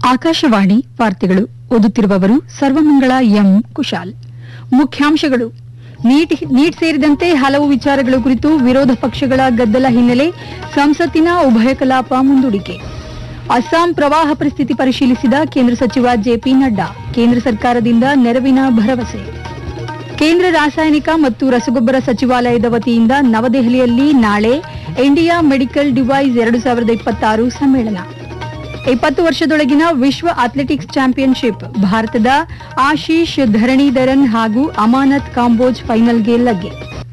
ಆಕಾಶವಾಣಿ ವಾರ್ತೆಗಳು ಓದುತ್ತಿರುವವರು ಸರ್ವಮಂಗಳ ಎಂ ಕುಶಾಲ್ ಮುಖ್ಯಾಂಶಗಳು ನೀಟ್ ನೀಟ್ ಸೇರಿದಂತೆ ಹಲವು ವಿಚಾರಗಳ ಕುರಿತು ವಿರೋಧ ಪಕ್ಷಗಳ ಗದ್ದಲ ಹಿನ್ನೆಲೆ ಸಂಸತ್ತಿನ ಉಭಯ ಕಲಾಪ ಮುಂದೂಡಿಕೆ ಅಸ್ಸಾಂ ಪ್ರವಾಹ ಪರಿಸ್ಥಿತಿ ಪರಿಶೀಲಿಸಿದ ಕೇಂದ್ರ ಸಚಿವ ಜೆಪಿ ನಡ್ಡಾ ಕೇಂದ್ರ ಸರ್ಕಾರದಿಂದ ನೆರವಿನ ಭರವಸೆ ಕೇಂದ್ರ ರಾಸಾಯನಿಕ ಮತ್ತು ರಸಗೊಬ್ಬರ ಸಚಿವಾಲಯದ ವತಿಯಿಂದ ನವದೆಹಲಿಯಲ್ಲಿ ನಾಳೆ ಇಂಡಿಯಾ ಮೆಡಿಕಲ್ ಡಿವೈಸ್ ಎರಡು ಸಾವಿರದ ಇಪ್ಪತ್ತಾರು ಸಮ್ಮೇಳನ ಇಪ್ಪತ್ತು ವರ್ಷದೊಳಗಿನ ವಿಶ್ವ ಅಥ್ಲೆಟಿಕ್ಸ್ ಚಾಂಪಿಯನ್ಶಿಪ್ ಭಾರತದ ಆಶೀಶ್ ಧರಣೀಧರನ್ ಹಾಗೂ ಅಮಾನತ್ ಕಾಂಬೋಜ್ ಫೈನಲ್ಗೆ ಲಗ್ಗೆ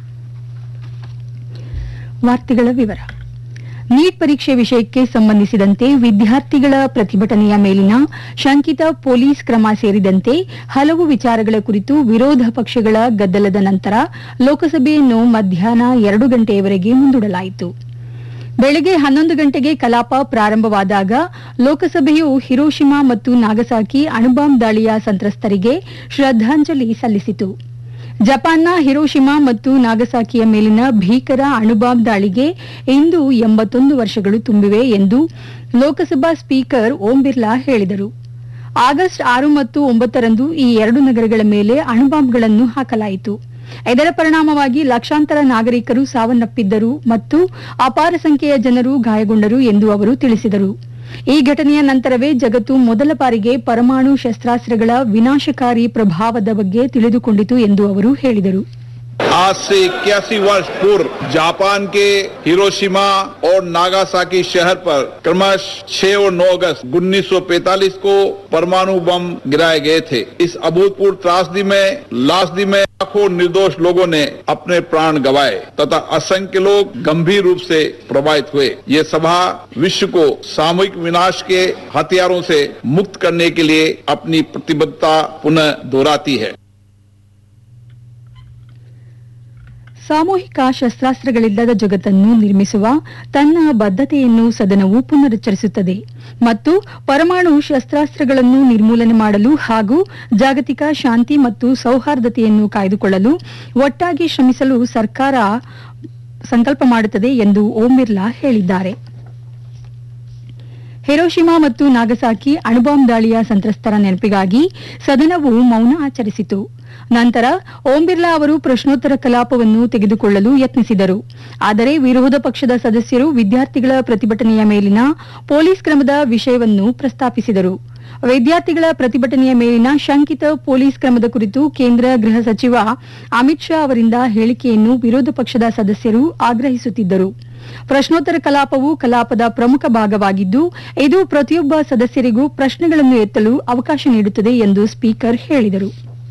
ವಾರ್ತೆಗಳ ವಿವರ ನೀಟ್ ಪರೀಕ್ಷೆ ವಿಷಯಕ್ಕೆ ಸಂಬಂಧಿಸಿದಂತೆ ವಿದ್ಯಾರ್ಥಿಗಳ ಪ್ರತಿಭಟನೆಯ ಮೇಲಿನ ಶಂಕಿತ ಪೊಲೀಸ್ ಕ್ರಮ ಸೇರಿದಂತೆ ಹಲವು ವಿಚಾರಗಳ ಕುರಿತು ವಿರೋಧ ಪಕ್ಷಗಳ ಗದ್ದಲದ ನಂತರ ಲೋಕಸಭೆಯನ್ನು ಮಧ್ಯಾಹ್ನ ಎರಡು ಗಂಟೆಯವರೆಗೆ ಮುಂದೂಡಲಾಯಿತು ಬೆಳಗ್ಗೆ ಹನ್ನೊಂದು ಗಂಟೆಗೆ ಕಲಾಪ ಪ್ರಾರಂಭವಾದಾಗ ಲೋಕಸಭೆಯು ಹಿರೋಶಿಮಾ ಮತ್ತು ನಾಗಸಾಕಿ ಅಣುಬಾಂಬ್ ದಾಳಿಯ ಸಂತ್ರಸ್ತರಿಗೆ ಶ್ರದ್ದಾಂಜಲಿ ಸಲ್ಲಿಸಿತು ಜಪಾನ್ನ ಹಿರೋಶಿಮಾ ಮತ್ತು ನಾಗಸಾಕಿಯ ಮೇಲಿನ ಭೀಕರ ಅಣುಬಾಂಬ್ ದಾಳಿಗೆ ಇಂದು ಎಂಬತ್ತೊಂದು ವರ್ಷಗಳು ತುಂಬಿವೆ ಎಂದು ಲೋಕಸಭಾ ಸ್ಪೀಕರ್ ಓಂ ಬಿರ್ಲಾ ಹೇಳಿದರು ಆಗಸ್ಟ್ ಆರು ಮತ್ತು ಒಂಬತ್ತರಂದು ಈ ಎರಡು ನಗರಗಳ ಮೇಲೆ ಅಣುಬಾಂಬ್ಗಳನ್ನು ಹಾಕಲಾಯಿತು ಇದರ ಪರಿಣಾಮವಾಗಿ ಲಕ್ಷಾಂತರ ನಾಗರಿಕರು ಸಾವನ್ನಪ್ಪಿದ್ದರು ಮತ್ತು ಅಪಾರ ಸಂಖ್ಯೆಯ ಜನರು ಗಾಯಗೊಂಡರು ಎಂದು ಅವರು ತಿಳಿಸಿದರು ಈ ಘಟನೆಯ ನಂತರವೇ ಜಗತ್ತು ಮೊದಲ ಬಾರಿಗೆ ಪರಮಾಣು ಶಸ್ತ್ರಾಸ್ತ್ರಗಳ ವಿನಾಶಕಾರಿ ಪ್ರಭಾವದ ಬಗ್ಗೆ ತಿಳಿದುಕೊಂಡಿತು ಎಂದು ಅವರು ಹೇಳಿದರು आज से इक्यासी वर्ष पूर्व जापान के हिरोशिमा और नागासाकी शहर पर क्रमश 6 और 9 अगस्त 1945 को परमाणु बम गिराए गए थे इस अभूतपूर्व त्रासदी में लाशदी में लाखों निर्दोष लोगों ने अपने प्राण गंवाए तथा असंख्य लोग गंभीर रूप से प्रभावित हुए ये सभा विश्व को सामूहिक विनाश के हथियारों से मुक्त करने के लिए अपनी प्रतिबद्धता पुनः दोहराती है ಸಾಮೂಹಿಕ ಶಸ್ತ್ರಾಸ್ತ್ರಗಳಿಲ್ಲದ ಜಗತ್ತನ್ನು ನಿರ್ಮಿಸುವ ತನ್ನ ಬದ್ಧತೆಯನ್ನು ಸದನವು ಪುನರುಚ್ಚರಿಸುತ್ತದೆ ಮತ್ತು ಪರಮಾಣು ಶಸ್ತ್ರಾಸ್ತ್ರಗಳನ್ನು ನಿರ್ಮೂಲನೆ ಮಾಡಲು ಹಾಗೂ ಜಾಗತಿಕ ಶಾಂತಿ ಮತ್ತು ಸೌಹಾರ್ದತೆಯನ್ನು ಕಾಯ್ದುಕೊಳ್ಳಲು ಒಟ್ಟಾಗಿ ಶ್ರಮಿಸಲು ಸರ್ಕಾರ ಸಂಕಲ್ಪ ಮಾಡುತ್ತದೆ ಎಂದು ಓಂ ಬಿರ್ಲಾ ಹೇಳಿದ್ದಾರೆ ಹಿರೋಶಿಮಾ ಮತ್ತು ನಾಗಸಾಕಿ ಅಣುಬಾಂಬ್ ದಾಳಿಯ ಸಂತ್ರಸ್ತರ ನೆನಪಿಗಾಗಿ ಸದನವು ಮೌನ ಆಚರಿಸಿತು ನಂತರ ಓಂ ಬಿರ್ಲಾ ಅವರು ಪ್ರಶ್ನೋತ್ತರ ಕಲಾಪವನ್ನು ತೆಗೆದುಕೊಳ್ಳಲು ಯತ್ನಿಸಿದರು ಆದರೆ ವಿರೋಧ ಪಕ್ಷದ ಸದಸ್ಯರು ವಿದ್ಯಾರ್ಥಿಗಳ ಪ್ರತಿಭಟನೆಯ ಮೇಲಿನ ಪೊಲೀಸ್ ಕ್ರಮದ ವಿಷಯವನ್ನು ಪ್ರಸ್ತಾಪಿಸಿದರು ವಿದ್ಯಾರ್ಥಿಗಳ ಪ್ರತಿಭಟನೆಯ ಮೇಲಿನ ಶಂಕಿತ ಪೊಲೀಸ್ ಕ್ರಮದ ಕುರಿತು ಕೇಂದ್ರ ಗೃಹ ಸಚಿವ ಅಮಿತ್ ಶಾ ಅವರಿಂದ ಹೇಳಿಕೆಯನ್ನು ವಿರೋಧ ಪಕ್ಷದ ಸದಸ್ಯರು ಆಗ್ರಹಿಸುತ್ತಿದ್ದರು ಪ್ರಶ್ನೋತ್ತರ ಕಲಾಪವು ಕಲಾಪದ ಪ್ರಮುಖ ಭಾಗವಾಗಿದ್ದು ಇದು ಪ್ರತಿಯೊಬ್ಬ ಸದಸ್ಯರಿಗೂ ಪ್ರಶ್ನೆಗಳನ್ನು ಎತ್ತಲು ಅವಕಾಶ ನೀಡುತ್ತದೆ ಎಂದು ಸ್ಪೀಕರ್ ಹೇಳಿದರು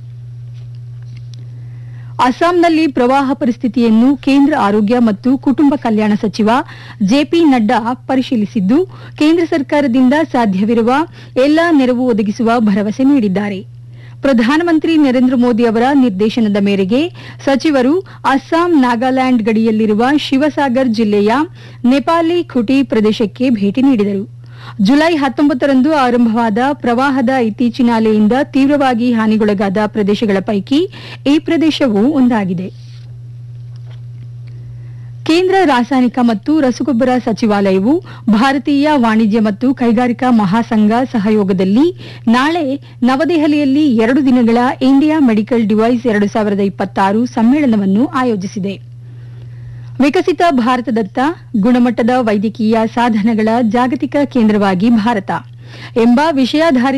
ಅಸ್ಸಾಂನಲ್ಲಿ ಪ್ರವಾಹ ಪರಿಸ್ಥಿತಿಯನ್ನು ಕೇಂದ್ರ ಆರೋಗ್ಯ ಮತ್ತು ಕುಟುಂಬ ಕಲ್ಯಾಣ ಸಚಿವ ಜೆಪಿ ನಡ್ಡಾ ಪರಿಶೀಲಿಸಿದ್ದು ಕೇಂದ್ರ ಸರ್ಕಾರದಿಂದ ಸಾಧ್ಯವಿರುವ ಎಲ್ಲಾ ನೆರವು ಒದಗಿಸುವ ಭರವಸೆ ನೀಡಿದ್ದಾರೆ ಪ್ರಧಾನಮಂತ್ರಿ ನರೇಂದ್ರ ಮೋದಿ ಅವರ ನಿರ್ದೇಶನದ ಮೇರೆಗೆ ಸಚಿವರು ಅಸ್ಸಾಂ ನಾಗಾಲ್ಯಾಂಡ್ ಗಡಿಯಲ್ಲಿರುವ ಶಿವಸಾಗರ್ ಜಿಲ್ಲೆಯ ನೆಪಾಲಿ ಖುಟಿ ಪ್ರದೇಶಕ್ಕೆ ಭೇಟಿ ನೀಡಿದರು ಜುಲೈ ಹತ್ತೊಂಬತ್ತರಂದು ಆರಂಭವಾದ ಪ್ರವಾಹದ ಇತ್ತೀಚಿನ ಅಲೆಯಿಂದ ತೀವ್ರವಾಗಿ ಹಾನಿಗೊಳಗಾದ ಪ್ರದೇಶಗಳ ಪೈಕಿ ಈ ಪ್ರದೇಶವೂ ಒಂದಾಗಿದೆ ಕೇಂದ್ರ ರಾಸಾಯನಿಕ ಮತ್ತು ರಸಗೊಬ್ಬರ ಸಚಿವಾಲಯವು ಭಾರತೀಯ ವಾಣಿಜ್ಯ ಮತ್ತು ಕೈಗಾರಿಕಾ ಮಹಾಸಂಘ ಸಹಯೋಗದಲ್ಲಿ ನಾಳೆ ನವದೆಹಲಿಯಲ್ಲಿ ಎರಡು ದಿನಗಳ ಇಂಡಿಯಾ ಮೆಡಿಕಲ್ ಡಿವೈಸ್ ಎರಡು ಸಾವಿರದ ಇಪ್ಪತ್ತಾರು ಸಮ್ಮೇಳನವನ್ನು ಆಯೋಜಿಸಿದೆ ವಿಕಸಿತ ಭಾರತದತ್ತ ಗುಣಮಟ್ಟದ ವೈದ್ಯಕೀಯ ಸಾಧನಗಳ ಜಾಗತಿಕ ಕೇಂದ್ರವಾಗಿ ಭಾರತ ಎಂಬ ವಿಷಯಾಧಾರಿತ